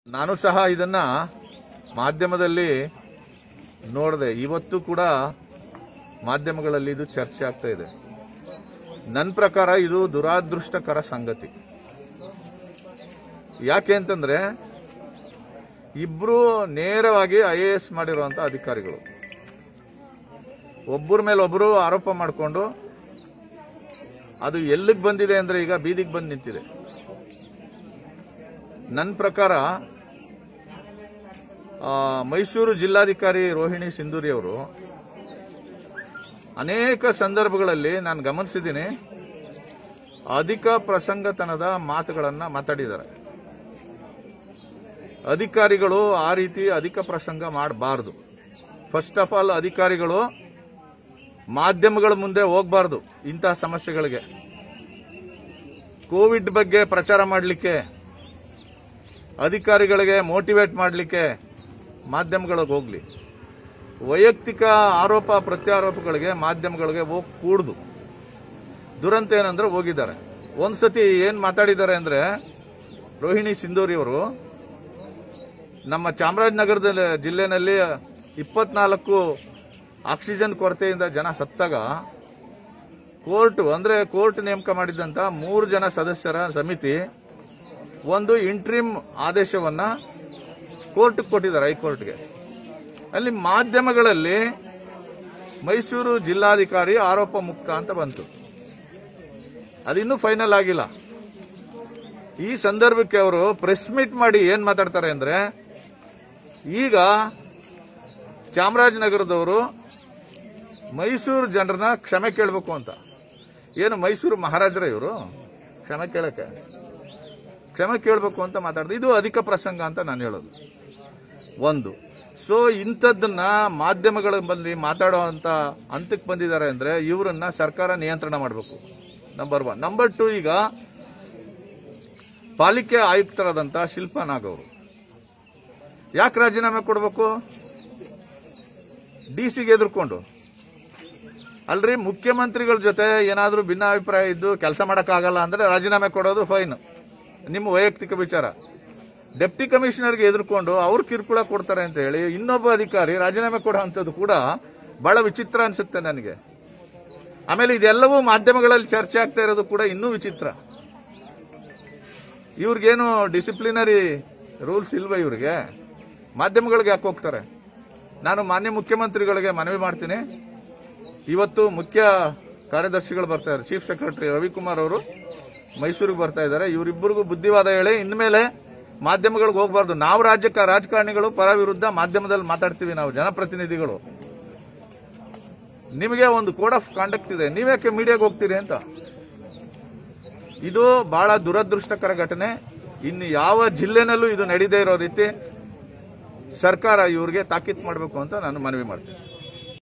ನಾನು ಸಹ ಇದನ್ನ ಮಾಧ್ಯಮದಲ್ಲಿ ನೋಡಿದೆ ಇವತ್ತು ಕೂಡ ಮಾಧ್ಯಮಗಳಲ್ಲಿ ಇದು ಚರ್ಚೆ ಆಗ್ತಾ ಇದೆ ನನ್ನ ಪ್ರಕಾರ ಇದು ದುರಾದೃಷ್ಟಕರ ಸಂಗತಿ ಯಾಕೆ ಅಂತಂದ್ರೆ ಇಬ್ರು ನೇರವಾಗಿ ಐ ಎ ಎಸ್ ಮಾಡಿರುವಂತ ಅಧಿಕಾರಿಗಳು ಒಬ್ಬರ ಮೇಲೆ ಒಬ್ಬರು ಆರೋಪ ಮಾಡಿಕೊಂಡು ಅದು ಎಲ್ಲಿಗೆ ಬಂದಿದೆ ಅಂದ್ರೆ ಈಗ ಬೀದಿಗೆ ಬಂದು ನಿಂತಿದೆ ನನ್ನ ಪ್ರಕಾರ ಆ, ಮೈಸೂರು ಜಿಲ್ಲಾಧಿಕಾರಿ ರೋಹಿಣಿ ಸಿಂಧೂರಿ ಅವರು ಅನೇಕ ಸಂದರ್ಭಗಳಲ್ಲಿ ನಾನು ಗಮನಿಸಿದ್ದೀನಿ ಅಧಿಕ ಪ್ರಸಂಗತನದ ಮಾತುಗಳನ್ನ ಮಾತಾಡಿದ್ದಾರೆ ಅಧಿಕಾರಿಗಳು ಆ ರೀತಿ ಅಧಿಕ ಪ್ರಸಂಗ ಮಾಡಬಾರದು ಫಸ್ಟ್ ಆಫ್ ಆಲ್ ಅಧಿಕಾರಿಗಳು ಮಾಧ್ಯಮಗಳ ಮುಂದೆ ಹೋಗಬಾರದು ಇಂತಹ ಸಮಸ್ಯೆಗಳಿಗೆ ಕೋವಿಡ್ ಬಗ್ಗೆ ಪ್ರಚಾರ ಮಾಡಲಿಕ್ಕೆ ಅಧಿಕಾರಿಗಳಿಗೆ ಮೋಟಿವೇಟ್ ಮಾಡಲಿಕ್ಕೆ ಮಾಧ್ಯಮಗಳಿಗೆ ಹೋಗ್ಲಿ ವೈಯಕ್ತಿಕ ಆರೋಪ ಪ್ರತ್ಯಾರೋಪಗಳಿಗೆ ಮಾಧ್ಯಮಗಳಿಗೆ ಹೋಗಿ ಕೂಡುದು ದುರಂತ ಏನಂದ್ರೆ ಹೋಗಿದ್ದಾರೆ ಒಂದ್ಸತಿ ಏನ್ ಮಾತಾಡಿದ್ದಾರೆ ಅಂದ್ರೆ ರೋಹಿಣಿ ಸಿಂಧೂರಿ ಅವರು ನಮ್ಮ ಚಾಮರಾಜನಗರದ ಜಿಲ್ಲೆನಲ್ಲಿ ಇಪ್ಪತ್ನಾಲ್ಕು ಆಕ್ಸಿಜನ್ ಕೊರತೆಯಿಂದ ಜನ ಸತ್ತಾಗ ಕೋರ್ಟ್ ಅಂದ್ರೆ ಕೋರ್ಟ್ ನೇಮಕ ಮಾಡಿದಂತ ಮೂರು ಜನ ಸದಸ್ಯರ ಸಮಿತಿ ಒಂದು ಇಂಟ್ರಿಮ್ ಆದೇಶವನ್ನ ಕೋರ್ಟ್ ಕೊಟ್ಟಿದ್ದಾರೆ ಹೈಕೋರ್ಟ್ಗೆ ಅಲ್ಲಿ ಮಾಧ್ಯಮಗಳಲ್ಲಿ ಮೈಸೂರು ಜಿಲ್ಲಾಧಿಕಾರಿ ಆರೋಪ ಮುಕ್ತ ಅಂತ ಬಂತು ಅದಿನ್ನೂ ಫೈನಲ್ ಆಗಿಲ್ಲ ಈ ಸಂದರ್ಭಕ್ಕೆ ಅವರು ಪ್ರೆಸ್ ಮೀಟ್ ಮಾಡಿ ಏನ್ ಮಾತಾಡ್ತಾರೆ ಅಂದ್ರೆ ಈಗ ಚಾಮರಾಜನಗರದವರು ಮೈಸೂರು ಜನರನ್ನ ಕ್ಷಮೆ ಕೇಳಬೇಕು ಅಂತ ಏನು ಮೈಸೂರು ಮಹಾರಾಜರ ಇವರು ಕ್ಷಮೆ ಕೇಳಕ್ಕೆ ಕ್ಷಮೆ ಕೇಳಬೇಕು ಅಂತ ಮಾತಾಡಿದ್ರು ಇದು ಅಧಿಕ ಪ್ರಸಂಗ ಅಂತ ನಾನು ಹೇಳೋದು ಒಂದು ಸೊ ಇಂಥದ್ದನ್ನ ಮಾಧ್ಯಮಗಳ ಬಂದು ಮಾತಾಡುವಂತ ಹಂತಕ್ಕೆ ಬಂದಿದ್ದಾರೆ ಅಂದ್ರೆ ಇವರನ್ನ ಸರ್ಕಾರ ನಿಯಂತ್ರಣ ಮಾಡಬೇಕು ನಂಬರ್ ಒನ್ ನಂಬರ್ ಟು ಈಗ ಪಾಲಿಕೆ ಆಯುಕ್ತರಾದಂತ ಶಿಲ್ಪಾ ನಾಗ್ ಅವರು ಯಾಕೆ ರಾಜೀನಾಮೆ ಕೊಡಬೇಕು ಡಿ ಸಿಗೆ ಎದುರ್ಕೊಂಡು ಅಲ್ರಿ ಮುಖ್ಯಮಂತ್ರಿಗಳ ಜೊತೆ ಏನಾದ್ರೂ ಭಿನ್ನಾಭಿಪ್ರಾಯ ಇದ್ದು ಕೆಲಸ ಮಾಡಕ್ಕಾಗಲ್ಲ ಅಂದ್ರೆ ರಾಜೀನಾಮೆ ಕೊಡೋದು ಫೈನ್ ನಿಮ್ಮ ವೈಯಕ್ತಿಕ ವಿಚಾರ ಡೆಪ್ಟಿ ಕಮಿಷನರ್ಗೆ ಎದುರ್ಕೊಂಡು ಅವ್ರು ಕಿರುಕುಳ ಕೊಡ್ತಾರೆ ಅಂತ ಹೇಳಿ ಇನ್ನೊಬ್ಬ ಅಧಿಕಾರಿ ರಾಜೀನಾಮೆ ಕೊಡುವಂಥದ್ದು ಕೂಡ ಬಹಳ ವಿಚಿತ್ರ ಅನ್ಸುತ್ತೆ ನನಗೆ ಆಮೇಲೆ ಇದೆಲ್ಲವೂ ಮಾಧ್ಯಮಗಳಲ್ಲಿ ಚರ್ಚೆ ಆಗ್ತಾ ಇರೋದು ಕೂಡ ಇನ್ನೂ ವಿಚಿತ್ರ ಇವ್ರಿಗೇನು ಡಿಸಿಪ್ಲಿನರಿ ರೂಲ್ಸ್ ಇಲ್ವಾ ಇವ್ರಿಗೆ ಮಾಧ್ಯಮಗಳಿಗೆ ಯಾಕೆ ಹೋಗ್ತಾರೆ ನಾನು ಮಾನ್ಯ ಮುಖ್ಯಮಂತ್ರಿಗಳಿಗೆ ಮನವಿ ಮಾಡ್ತೀನಿ ಇವತ್ತು ಮುಖ್ಯ ಕಾರ್ಯದರ್ಶಿಗಳು ಬರ್ತಾ ಇದ್ದಾರೆ ಚೀಫ್ ಸೆಕ್ರೆಟರಿ ರವಿಕುಮಾರ್ ಅವರು ಮೈಸೂರಿಗೆ ಬರ್ತಾ ಇದ್ದಾರೆ ಇವರಿಬ್ಬರಿಗೂ ಬುದ್ಧಿವಾದ ಹೇಳಿ ಇನ್ಮೇಲೆ ಮಾಧ್ಯಮಗಳಿಗೆ ಹೋಗಬಾರ್ದು ನಾವು ರಾಜ್ಯಕ್ಕೆ ರಾಜಕಾರಣಿಗಳು ಪರ ವಿರುದ್ಧ ಮಾಧ್ಯಮದಲ್ಲಿ ಮಾತಾಡ್ತೀವಿ ನಾವು ಜನಪ್ರತಿನಿಧಿಗಳು ನಿಮಗೆ ಒಂದು ಕೋಡ್ ಆಫ್ ಕಾಂಡಕ್ಟ್ ಇದೆ ನೀವ್ಯಾಕೆ ಮೀಡಿಯಾಗೆ ಹೋಗ್ತೀರಿ ಅಂತ ಇದು ಬಹಳ ದುರದೃಷ್ಟಕರ ಘಟನೆ ಇನ್ನು ಯಾವ ಜಿಲ್ಲೆನಲ್ಲೂ ಇದು ನಡೀದೇ ಇರೋ ರೀತಿ ಸರ್ಕಾರ ಇವ್ರಿಗೆ ತಾಕೀತು ಮಾಡಬೇಕು ಅಂತ ನಾನು ಮನವಿ ಮಾಡ್ತೀನಿ